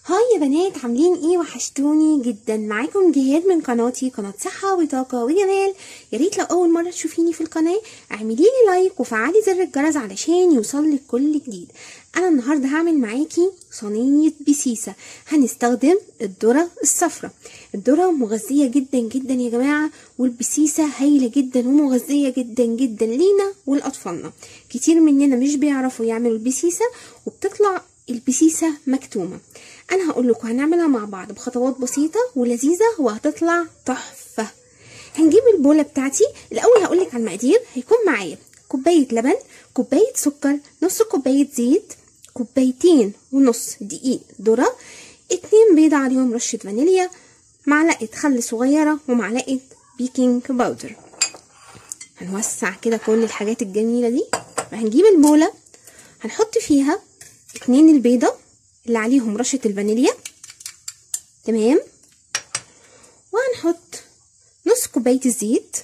هاي يا بنات عاملين ايه وحشتوني جدا معاكم جهاد من قناتي قناة صحة وطاقة وجمال يا ريت لو اول مرة تشوفيني في القناة اعملي لي لايك وفعلي زر الجرس علشان يوصلك كل جديد انا النهاردة هعمل معاكي صينية بسيسة هنستخدم الذرة الصفراء الذرة مغذية جدا جدا يا جماعة والبسيسة هايلة جدا ومغذية جدا جدا لينا ولأطفالنا كتير مننا مش بيعرفوا يعملوا البسيسة وبتطلع البسيسة مكتومة انا هقول لكم هنعملها مع بعض بخطوات بسيطة ولذيذة وهتطلع تحفة هنجيب البولة بتاعتي الاول هقولك على المقادير هيكون معايا كوباية لبن كوباية سكر نص كوباية زيت كوبايتين ونص دقيق ذرة اتنين بيضة عليهم رشة فانيليا معلقة خل صغيرة ومعلقة بيكنج باودر هنوسع كده كل الحاجات الجميلة دي هنجيب البولة هنحط فيها اتنين البيضة اللي عليهم رشة الفانيليا تمام وهنحط نص كوباية الزيت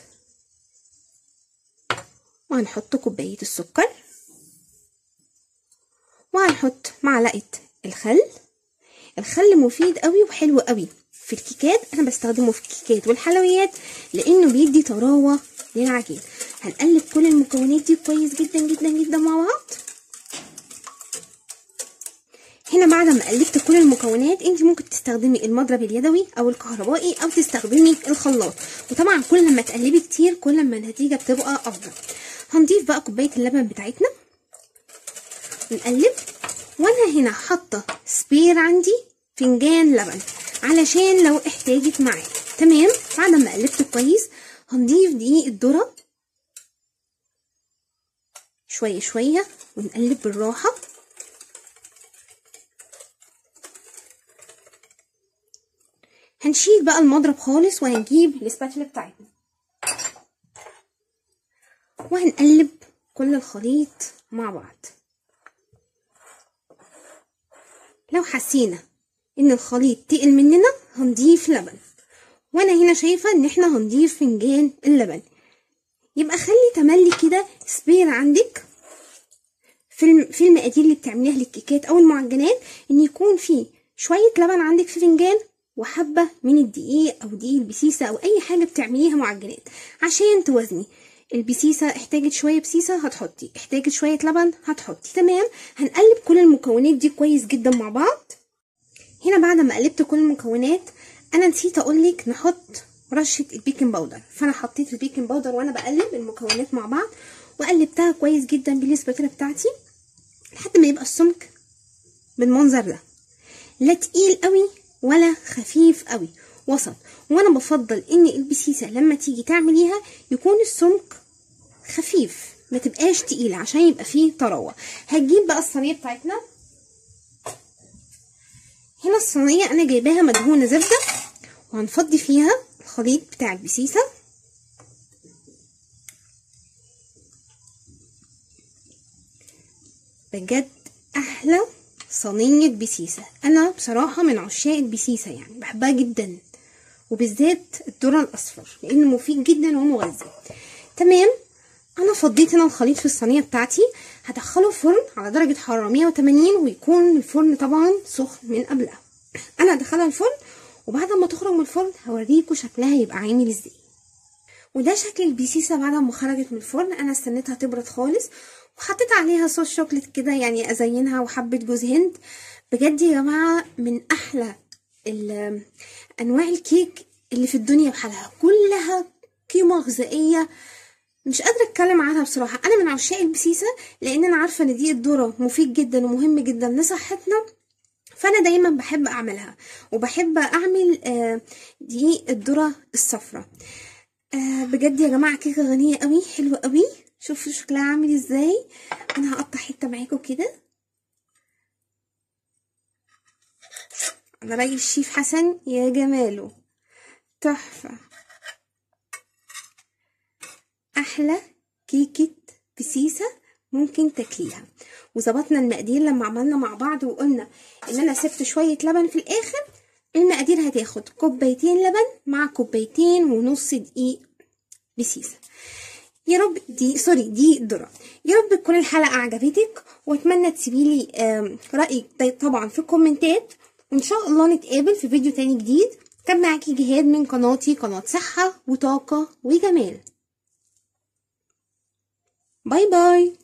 وهنحط كوباية السكر وهنحط معلقة الخل الخل مفيد قوي وحلو قوي في الكيكات انا بستخدمه في الكيكات والحلويات لانه بيدي طراوة للعجين هنقلب كل المكونات دي كويس جدا جدا جدا مع بعض هنا بعد ما قلبت كل المكونات انت ممكن تستخدمي المضرب اليدوي او الكهربائي او تستخدمي الخلاط وطبعا كل ما تقلبي كتير كل ما النتيجه بتبقى افضل هنضيف بقى كوبايه اللبن بتاعتنا نقلب وانا هنا حاطه سبير عندي فنجان لبن علشان لو احتاجت معايا تمام بعد ما قلبت كويس هنضيف دقيق الذره شويه شويه ونقلب بالراحه هنشيل بقى المضرب خالص وهنجيب الاسباتولا بتاعتنا وهنقلب كل الخليط مع بعض لو حسينا ان الخليط تقل مننا هنضيف لبن وانا هنا شايفه ان احنا هنضيف فنجان اللبن يبقى خلي تملي كده سبير عندك في في المقادير اللي بتعمليها للكيكات او المعجنات ان يكون في شويه لبن عندك في فنجان وحبة من الدقيق أو دقيق البسيسة أو أي حاجة بتعمليها معجنات عشان توازني البسيسة احتاجت شوية بسيسة هتحطي احتاجت شوية لبن هتحطي تمام هنقلب كل المكونات دي كويس جدا مع بعض هنا بعد ما قلبت كل المكونات أنا نسيت أقولك نحط رشة البيكنج باودر فأنا حطيت البيكنج باودر وأنا بقلب المكونات مع بعض وقلبتها كويس جدا بالسباتولا بتاعتي لحد ما يبقى السمك بالمنظر ده لا تقيل قوي ولا خفيف قوي وسط وانا بفضل ان البسيسه لما تيجي تعمليها يكون السمك خفيف ما تبقاش تقيله عشان يبقى فيه طراوه هتجيب بقى الصينيه بتاعتنا هنا الصينيه انا جايباها مدهونه زبده وهنفضي فيها الخليط بتاع البسيسه بجد احلى صينية بسيسة أنا بصراحة من عشاق البسيسة يعني بحبها جدا وبالذات الذرة الأصفر لأنه مفيد جدا ومغذي تمام أنا فضيت هنا الخليط في الصينية بتاعتي هدخله فرن على درجة حرارة 180 ويكون الفرن طبعا سخن من قبلها أنا هدخلها الفرن وبعد ما تخرج من الفرن هوريكم شكلها يبقى عامل ازاي وده شكل البسيسة بعد ما خرجت من الفرن أنا استنيتها تبرد خالص وحطيت عليها صوص شوكليت كده يعني ازينها وحبه جوز هند بجد يا جماعه من احلى انواع الكيك اللي في الدنيا بحالها كلها قيمه غذائيه مش قادره اتكلم عنها بصراحه انا من عشاق البسيسه لان انا عارفه ان دي الذره مفيد جدا ومهم جدا لصحتنا فانا دايما بحب اعملها وبحب اعمل دي الذره الصفراء بجد يا جماعه كيكه غنيه قوي حلوه قوي شوفوا شكلها عامل ازاي انا هقطع حته معاكم كده على راي الشيف حسن يا جماله تحفه احلى كيكه بسيسه ممكن تاكليها وظبطنا المقادير لما عملنا مع بعض وقلنا ان انا سبت شويه لبن في الاخر المقادير هتاخد كوبايتين لبن مع كوبايتين ونص دقيق بسيسه يا رب دي سوري دي ذره يا رب تكون الحلقه عجبتك واتمنى تسيبي لي رايك طبعا في الكومنتات وان شاء الله نتقابل في فيديو تاني جديد كان معاكي جهاد من قناتي قناة صحة وطاقة وجمال باي باي